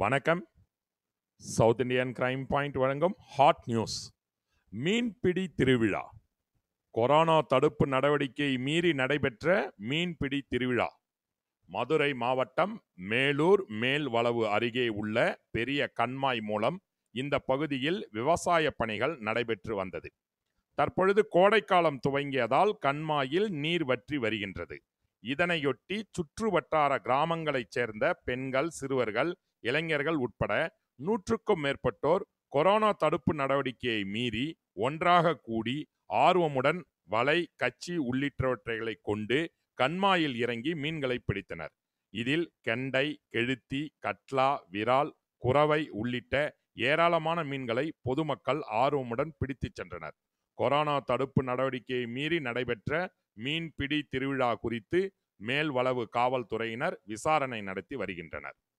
வணக்கம் South Indian crime point வழங்கும் hot news மீன்பிடி திருவிழா கொரோனா தடுப்பு நடவடிக்கை மீறி நடைபெற்ற மீன்பிடி திருவிழா மதுரை மாவட்டம் மேலூர் மேல்வளவு அருகே உள்ள பெரிய கண்மாய் மூலம் இந்த பகுதியில் விவசாய பணிகள் நடைபெற்று வந்தது தற்பொழுது கோடைக்காலம் துவங்கியதால் கண்மாயில் நீர் வற்றி வருகின்றது இதனையொட்டி சுற்று வட்டார கிராமங்களைச் சேர்ந்த பெண்கள் சிறுவர்கள் இளைஞர்கள் உட்பட நூற்றுக்கும் மேற்பட்டோர் கொரோனா தடுப்பு நடவடிக்கையை மீறி ஒன்றாக கூடி ஆர்வமுடன் வலை கச்சி உள்ளிட்டவற்றைகளை கொண்டு கண்மாயில் இறங்கி மீன்களை பிடித்தனர் இதில் கெண்டை கெழுத்தி கட்லா விரால் குறவை உள்ளிட்ட ஏராளமான மீன்களை பொதுமக்கள் ஆர்வமுடன் பிடித்துச் சென்றனர் கொரோனா தடுப்பு நடவடிக்கையை மீறி நடைபெற்ற மீன்பிடி திருவிழா குறித்து மேல்வளவு காவல்துறையினர் விசாரணை நடத்தி வருகின்றனர்